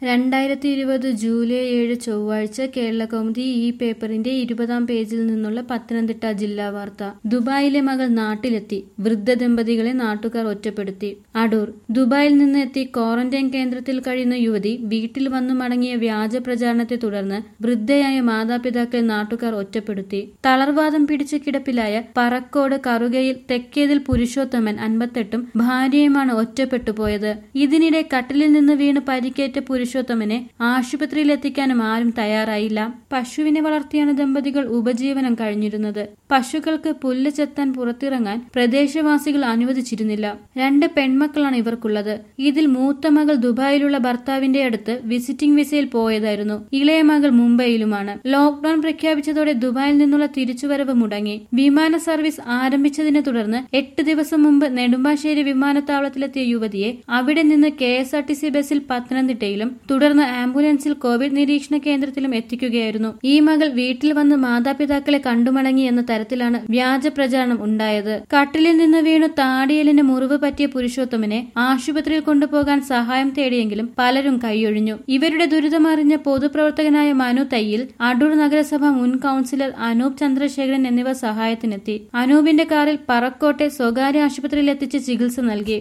രണ്ടായിരത്തി ഇരുപത് ജൂലൈ ഏഴ് ചൊവ്വാഴ്ച കേരളകൗമുദി ഈ പേപ്പറിന്റെ ഇരുപതാം പേജിൽ നിന്നുള്ള പത്തനംതിട്ട ജില്ലാ വാർത്ത ദുബായിലെ മകൾ നാട്ടിലെത്തി വൃദ്ധ ദമ്പതികളെ നാട്ടുകാർ ഒറ്റപ്പെടുത്തി അടൂർ ദുബായിൽ നിന്ന് എത്തി ക്വാറന്റൈൻ കേന്ദ്രത്തിൽ കഴിയുന്ന യുവതി വീട്ടിൽ വന്നു മടങ്ങിയ വ്യാജ പ്രചാരണത്തെ തുടർന്ന് വൃദ്ധയായ മാതാപിതാക്കളെ നാട്ടുകാർ ഒറ്റപ്പെടുത്തി തളർവാദം പിടിച്ച കിടപ്പിലായ പറക്കോട് കറുകയിൽ തെക്കേതിൽ പുരുഷോത്തമൻ അൻപത്തെട്ടും ഭാര്യയുമാണ് ഒറ്റപ്പെട്ടു പോയത് ഇതിനിടെ കട്ടിലിൽ നിന്ന് വീണ് പരിക്കേറ്റ പുരുഷോത്തമനെ ആശുപത്രിയിൽ എത്തിക്കാനും ആരും തയ്യാറായില്ല പശുവിനെ വളർത്തിയാണ് ദമ്പതികൾ ഉപജീവനം കഴിഞ്ഞിരുന്നത് പശുക്കൾക്ക് പുല്ല് ചെത്താൻ പുറത്തിറങ്ങാൻ പ്രദേശവാസികൾ അനുവദിച്ചിരുന്നില്ല രണ്ട് പെൺമക്കളാണ് ഇവർക്കുള്ളത് ഇതിൽ മൂത്ത മകൾ ദുബായിലുള്ള ഭർത്താവിന്റെ അടുത്ത് വിസിറ്റിംഗ് വിസയിൽ പോയതായിരുന്നു ഇളയ മകൾ മുംബൈയിലുമാണ് ലോക്ഡൌൺ പ്രഖ്യാപിച്ചതോടെ ദുബായിൽ നിന്നുള്ള തിരിച്ചുവരവ് മുടങ്ങി വിമാന സർവീസ് ആരംഭിച്ചതിനെ തുടർന്ന് എട്ട് ദിവസം മുമ്പ് നെടുമ്പാശ്ശേരി വിമാനത്താവളത്തിലെത്തിയ യുവതിയെ അവിടെ നിന്ന് K S R T C ബസ്സിൽ പത്തനംതിട്ടയിലും തുടർന്ന് ആംബുലൻസിൽ കോവിഡ് നിരീക്ഷണ കേന്ദ്രത്തിലും എത്തിക്കുകയായിരുന്നു ഈ മകൾ വീട്ടിൽ വന്ന് മാതാപിതാക്കളെ കണ്ടുമടങ്ങി എന്ന തരത്തിലാണ് വ്യാജ പ്രചാരണം ഉണ്ടായത് കട്ടിലിൽ നിന്ന് വീണു താടിയലിന് മുറിവ് പറ്റിയ പുരുഷോത്തമനെ ആശുപത്രിയിൽ കൊണ്ടുപോകാൻ സഹായം തേടിയെങ്കിലും പലരും കൈയൊഴിഞ്ഞു ഇവരുടെ ദുരിതമറിഞ്ഞ പൊതുപ്രവർത്തകനായ മനു തയ്യിൽ അടൂർ നഗരസഭ മുൻ കൌൺസിലർ അനൂപ് ചന്ദ്രശേഖരൻ എന്നിവർ സഹായത്തിനെത്തി അനൂപിന്റെ കാറിൽ പറക്കോട്ടെ സ്വകാര്യ ആശുപത്രിയിൽ എത്തിച്ച് ചികിത്സ നൽകി